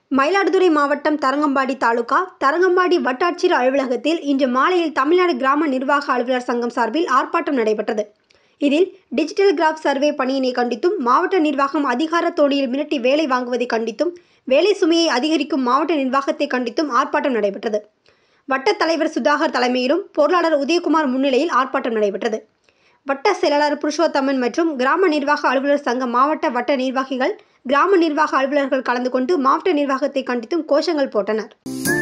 மயிலாடுதுறை மாவட்டம் தரங்கம்பாடி தாலுகா தரங்கம்பாடி வட்டாட்சியர் அலுவலகத்தில் இன்று மாலையில் தமிழ்நாடு கிராம நிர்வாக அலுவலர் சங்கம் சார்பில் ஆர்ப்பாட்டம் நடைபெற்றது இதில் டிஜிட்டல் கிராஃப் சர்வே பணியினை கண்டித்தும் மாவட்ட நிர்வாகம் அதிகார தோணியில் மிரட்டி வேலை வாங்குவதை கண்டித்தும் வேலை சுமையை அதிகரிக்கும் மாவட்ட நிர்வாகத்தை கண்டித்தும் ஆர்ப்பாட்டம் நடைபெற்றது வட்டத் தலைவர் சுதாகர் தலைமையிலும் பொருளாளர் உதயகுமார் முன்னிலையில் ஆர்ப்பாட்டம் நடைபெற்றது வட்ட செயலாளர் புருஷோத்தமன் மற்றும் கிராம நிர்வாக அலுவலர் சங்க மாவட்ட வட்ட நிர்வாகிகள் கிராம நிர்வாக அலுவலர்கள் கலந்து கொண்டு மாவட்ட நிர்வாகத்தை கண்டித்தும் கோஷங்கள் போட்டனர்